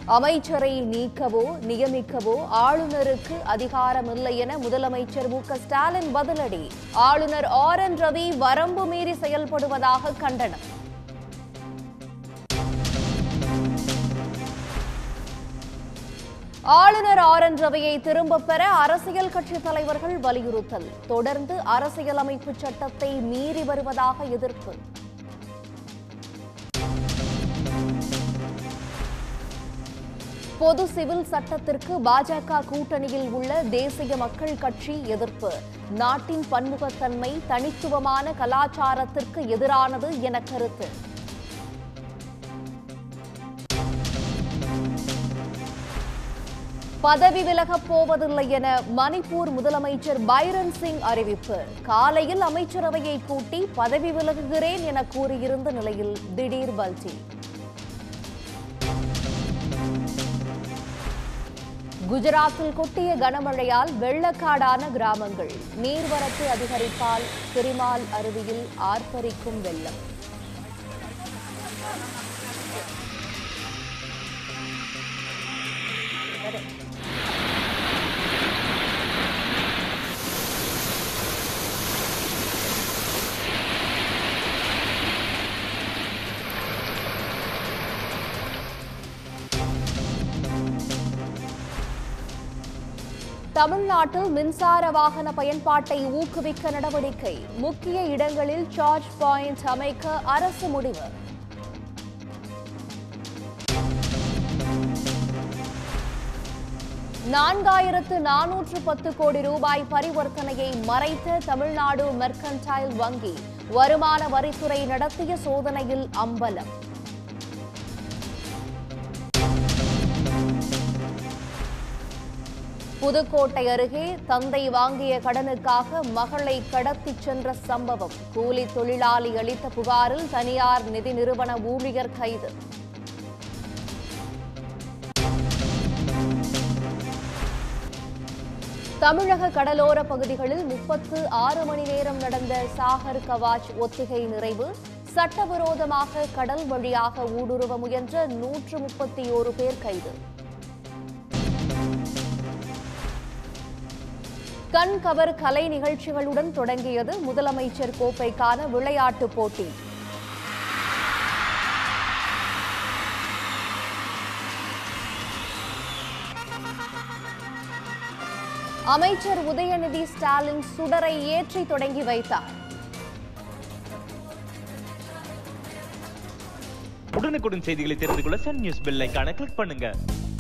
அமைச்சரை நீக்கவோ நியமிக்கவோ ஆளுநருக்கு அதிகாரமில்லை என முதலமைச்சர் மு க ஸ்டாலின் பதிலடி ஆளுநர் ஆர் என் ரவி வரம்பு மீறி செயல்படுவதாக கண்டனம் ஆளுநர் ஆர் என் ரவியை திரும்பப் பெற அரசியல் கட்சித் தலைவர்கள் வலியுறுத்தல் தொடர்ந்து அரசியலமைப்பு சட்டத்தை மீறி வருவதாக எதிர்ப்பு பொது சிவில் சட்டத்திற்கு பாஜக கூட்டணியில் உள்ள தேசிய மக்கள் கட்சி எதிர்ப்பு நாட்டின் பன்முகத்தன்மை தனித்துவமான கலாச்சாரத்திற்கு எதிரானது என கருத்து பதவி விலகப் போவதில்லை என மணிப்பூர் முதலமைச்சர் பைரன் சிங் அறிவிப்பு காலையில் அமைச்சரவையை கூட்டி பதவி விலகுகிறேன் என கூறியிருந்த நிலையில் திடீர் பல்டி குஜராத்தில் கொட்டிய கனமழையால் வெள்ளக்காடான கிராமங்கள் நீர்வரத்து அதிகரிப்பால் திரிமால் அருவியில் ஆர்ப்பரிக்கும் வெள்ளம் தமிழ்நாட்டில் மின்சார வாகன பயன்பாட்டை ஊக்குவிக்க நடவடிக்கை முக்கிய இடங்களில் சார்ஜ் பாயிண்ட் அமைக்க அரசு முடிவு நான்காயிரத்து நானூற்று பத்து கோடி ரூபாய் பரிவர்த்தனையை மறைத்த தமிழ்நாடு மெர்கன்டைல் வங்கி வருமான வரித்துறை நடத்திய சோதனையில் அம்பலம் புதுக்கோட்டை அருகே தந்தை வாங்கிய கடனுக்காக மகளை கடத்திச் சென்ற சம்பவம் கூலி தொழிலாளி அளித்த புகாரில் தனியார் நிதி நிறுவன ஊழியர் கைது தமிழக கடலோர பகுதிகளில் முப்பத்து ஆறு மணி நேரம் நடந்த சாகர் கவாச் ஒத்திகை நிறைவு சட்டவிரோதமாக கடல் வழியாக ஊடுருவ முயன்ற நூற்று முப்பத்தி ஓரு பேர் கைது கண் கவர் கலை நிகழ்ச்சிகளுடன் தொடங்கியது முதலமைச்சர் கோப்பைக்கான விளையாட்டுப் போட்டி அமைச்சர் உதயநிதி ஸ்டாலின் சுடரை ஏற்றி தொடங்கி வைத்தார் உடனுக்குடன் செய்திகளை தெரிந்து கொள்ள சன் நியூஸ் பெல் ஐகானை கிளிக் பண்ணுங்க